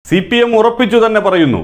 C P M ഉറപ്പിച്ചു തന്നെ പറയുന്നു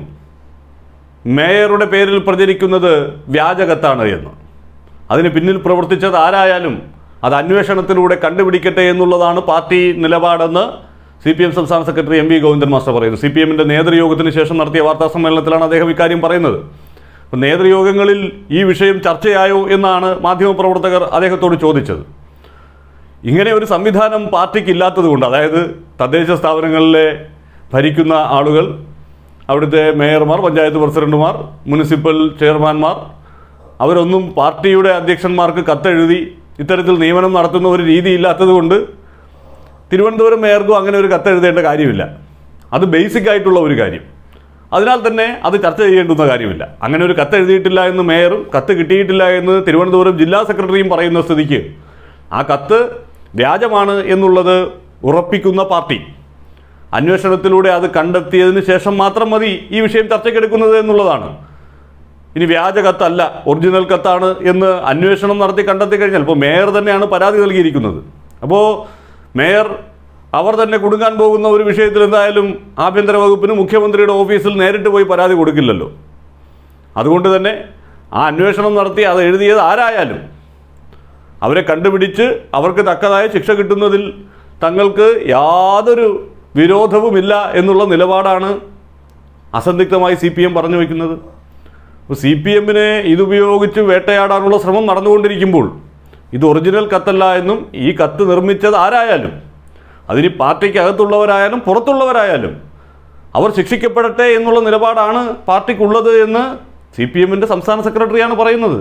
മേയറുടെ പേരിൽ പ്രചരിക്കുന്നത് വ്യാജകത്താണ് എന്ന് അതിന് പിന്നിൽ പ്രവർത്തിച്ചത് ആരായാലും അത് അന്വേഷണത്തിലൂടെ കണ്ടുപിടിക്കട്ടെ എന്നുള്ളതാണ് പാർട്ടി നിലപാടെന്ന് സി പി എം സംസ്ഥാന secretary M V Govindan master പറയുന്നു സി പി എമ്മിൻ്റെ നേതൃയോഗത്തിന് ശേഷം നടത്തിയ വാർത്താ സമ്മേളനത്തിലാണ് അദ്ദേഹം ഇക്കാര്യം പറയുന്നത് അപ്പോൾ നേതൃയോഗങ്ങളിൽ ഈ വിഷയം ചർച്ചയായോ എന്നാണ് മാധ്യമപ്രവർത്തകർ അദ്ദേഹത്തോട് ചോദിച്ചത് ഇങ്ങനെ ഒരു സംവിധാനം പാർട്ടിക്ക് ഇല്ലാത്തത് കൊണ്ട് അതായത് തദ്ദേശ സ്ഥാപനങ്ങളിലെ ഭരിക്കുന്ന ആളുകൾ അവിടുത്തെ മേയർമാർ പഞ്ചായത്ത് പ്രസിഡന്റുമാർ മുനിസിപ്പൽ ചെയർമാൻമാർ അവരൊന്നും പാർട്ടിയുടെ അധ്യക്ഷന്മാർക്ക് കത്തെഴുതി ഇത്തരത്തിൽ നിയമനം നടത്തുന്ന ഒരു രീതി ഇല്ലാത്തത് കൊണ്ട് തിരുവനന്തപുരം മേയർക്കും അങ്ങനെ ഒരു കത്തെഴുതേണ്ട കാര്യമില്ല അത് ബേസിക് ആയിട്ടുള്ള ഒരു കാര്യം അതിനാൽ തന്നെ അത് ചർച്ച ചെയ്യേണ്ടുന്ന കാര്യമില്ല അങ്ങനെ ഒരു കത്ത് എഴുതിയിട്ടില്ല എന്ന് മേയറും കത്ത് കിട്ടിയിട്ടില്ല എന്ന് തിരുവനന്തപുരം ജില്ലാ സെക്രട്ടറിയും പറയുന്ന സ്ഥിതിക്ക് ആ കത്ത് വ്യാജമാണ് എന്നുള്ളത് ഉറപ്പിക്കുന്ന പാർട്ടി അന്വേഷണത്തിലൂടെ അത് കണ്ടെത്തിയതിന് ശേഷം മാത്രം മതി ഈ വിഷയം ചർച്ചയ്ക്കെടുക്കുന്നത് എന്നുള്ളതാണ് ഇനി വ്യാജ കത്തല്ല ഒറിജിനൽ കത്താണ് എന്ന് അന്വേഷണം നടത്തി കണ്ടെത്തി കഴിഞ്ഞാൽ ഇപ്പോൾ മേയർ തന്നെയാണ് പരാതി നൽകിയിരിക്കുന്നത് അപ്പോൾ മേയർ അവർ തന്നെ കുടുങ്ങാൻ പോകുന്ന ഒരു വിഷയത്തിൽ എന്തായാലും ആഭ്യന്തര വകുപ്പിന് മുഖ്യമന്ത്രിയുടെ ഓഫീസിൽ നേരിട്ട് പോയി പരാതി കൊടുക്കില്ലല്ലോ അതുകൊണ്ട് തന്നെ ആ അന്വേഷണം നടത്തി അത് എഴുതിയത് ആരായാലും അവരെ കണ്ടുപിടിച്ച് അവർക്ക് തക്കതായ ശിക്ഷ കിട്ടുന്നതിൽ തങ്ങൾക്ക് യാതൊരു വിരോധവുമില്ല എന്നുള്ള നിലപാടാണ് അസന്ധിഗ്ധമായി സി പി എം പറഞ്ഞു വയ്ക്കുന്നത് അപ്പോൾ സി പി എമ്മിനെ ഇതുപയോഗിച്ച് വേട്ടയാടാനുള്ള ശ്രമം നടന്നുകൊണ്ടിരിക്കുമ്പോൾ ഇത് ഒറിജിനൽ കത്തല്ല എന്നും ഈ കത്ത് നിർമ്മിച്ചത് ആരായാലും അതിന് പാർട്ടിക്കകത്തുള്ളവരായാലും പുറത്തുള്ളവരായാലും അവർ ശിക്ഷിക്കപ്പെടട്ടെ എന്നുള്ള നിലപാടാണ് പാർട്ടിക്കുള്ളത് എന്ന് സി പി എമ്മിൻ്റെ സംസ്ഥാന സെക്രട്ടറിയാണ് പറയുന്നത്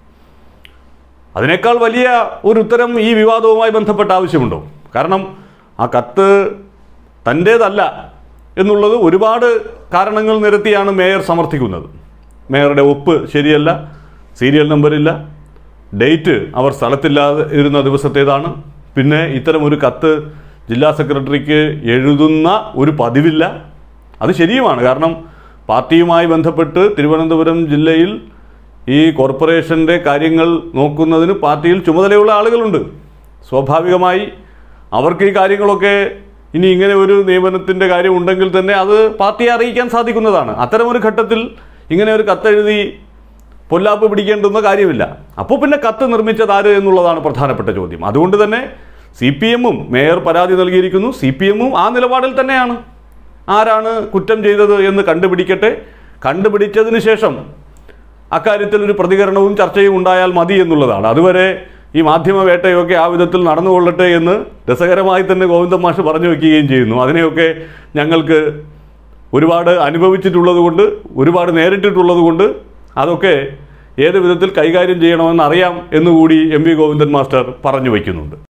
അതിനേക്കാൾ വലിയ ഒരു ഉത്തരം ഈ വിവാദവുമായി ബന്ധപ്പെട്ട ആവശ്യമുണ്ടോ കാരണം ആ കത്ത് തൻ്റേതല്ല എന്നുള്ളത് ഒരുപാട് കാരണങ്ങൾ നിരത്തിയാണ് മേയർ സമർത്ഥിക്കുന്നത് മേയറുടെ ഒപ്പ് ശരിയല്ല സീരിയൽ നമ്പറില്ല ഡേറ്റ് അവർ സ്ഥലത്തില്ലാതെ ഇരുന്ന ദിവസത്തേതാണ് പിന്നെ ഇത്തരം ഒരു കത്ത് ജില്ലാ സെക്രട്ടറിക്ക് എഴുതുന്ന ഒരു പതിവില്ല അത് ശരിയുമാണ് കാരണം പാർട്ടിയുമായി ബന്ധപ്പെട്ട് തിരുവനന്തപുരം ജില്ലയിൽ ഈ കോർപ്പറേഷൻ്റെ കാര്യങ്ങൾ നോക്കുന്നതിന് പാർട്ടിയിൽ ചുമതലയുള്ള ആളുകളുണ്ട് സ്വാഭാവികമായി അവർക്ക് ഈ കാര്യങ്ങളൊക്കെ ഇനി ഇങ്ങനെ ഒരു നിയമനത്തിൻ്റെ കാര്യം ഉണ്ടെങ്കിൽ തന്നെ അത് പാർട്ടിയെ അറിയിക്കാൻ സാധിക്കുന്നതാണ് അത്തരമൊരു ഘട്ടത്തിൽ ഇങ്ങനെ ഒരു കത്തെഴുതി പൊല്ലാപ്പ് പിടിക്കേണ്ടുന്ന കാര്യമില്ല അപ്പോൾ പിന്നെ കത്ത് നിർമ്മിച്ചത് ആര് എന്നുള്ളതാണ് പ്രധാനപ്പെട്ട ചോദ്യം അതുകൊണ്ട് തന്നെ സി പി എമ്മും മേയർ പരാതി നൽകിയിരിക്കുന്നു സി പി എമ്മും ആ നിലപാടിൽ തന്നെയാണ് ആരാണ് കുറ്റം ചെയ്തത് എന്ന് കണ്ടുപിടിക്കട്ടെ കണ്ടുപിടിച്ചതിന് ശേഷം അക്കാര്യത്തിൽ ഒരു പ്രതികരണവും ചർച്ചയും ഉണ്ടായാൽ മതി എന്നുള്ളതാണ് അതുവരെ ഈ മാധ്യമ വേട്ടയൊക്കെ ആ വിധത്തിൽ നടന്നുകൊള്ളട്ടെ എന്ന് രസകരമായി തന്നെ ഗോവിന്ദ മാഷ് പറഞ്ഞു വെക്കുകയും ചെയ്യുന്നു അതിനെയൊക്കെ ഞങ്ങൾക്ക് ഒരുപാട് അനുഭവിച്ചിട്ടുള്ളത് കൊണ്ട് ഒരുപാട് നേരിട്ടിട്ടുള്ളത് കൊണ്ട് അതൊക്കെ ഏത് വിധത്തിൽ കൈകാര്യം ചെയ്യണമെന്ന് അറിയാം എന്നുകൂടി എം വി ഗോവിന്ദൻ മാസ്റ്റർ പറഞ്ഞു വയ്ക്കുന്നുണ്ട്